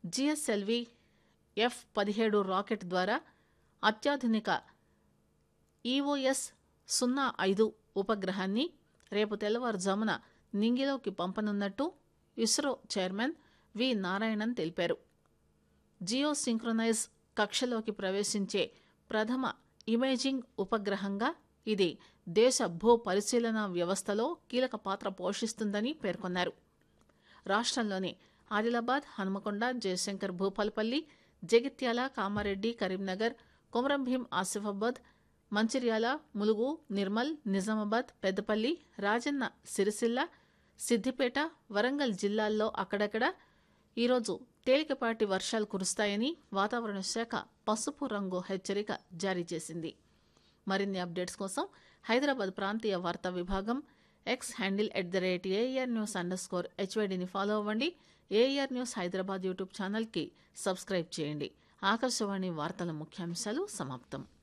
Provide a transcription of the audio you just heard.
GSLV F పదిహేడు rocket ద్వారా అత్యాధునిక ఈఓఎస్ సున్నా ఐదు ఉపగ్రహాన్ని రేపు తెల్లవారుజామున నింగిలోకి పంపనున్నట్టు ఇస్రో చైర్మన్ వి నారాయణన్ తెలిపారు జియో సింక్రొనైజ్ కక్షలోకి ప్రవేశించే ప్రథమ ఇమేజింగ్ ఉపగ్రహంగా ఇది దేశ భూ పరిశీలన వ్యవస్థలో కీలక పాత్ర పోషిస్తుందని పేర్కొన్నారు రాష్ట్రంలోని ఆదిలాబాద్ హనుమకొండ జయశంకర్ భూపాలపల్లి జగిత్యాల కామారెడ్డి కరీంనగర్ కొమరంభీం ఆసిఫాబాద్ మంచిర్యాల ములుగు నిర్మల్ నిజామాబాద్ పెద్దపల్లి రాజన్న సిరిసిల్ల సిద్దిపేట వరంగల్ జిల్లాల్లో అక్కడక్కడ ఈరోజు తేలికపాటి వర్షాలు కురుస్తాయని వాతావరణ శాఖ పసుపు రంగు హెచ్చరిక జారీ చేసింది మరిన్ని అప్డేట్స్ కోసం హైదరాబాద్ ప్రాంతీయ వార్తా విభాగం X handle at the rate AR news under score హెచ్వైడిని ఫాలో అవ్వండి ఏఆర్ న్యూస్ హైదరాబాద్ యూట్యూబ్ ఛానల్కి సబ్స్క్రైబ్ చేయండి ఆకాశవాణి వార్తల ముఖ్యాంశాలు సమాప్తం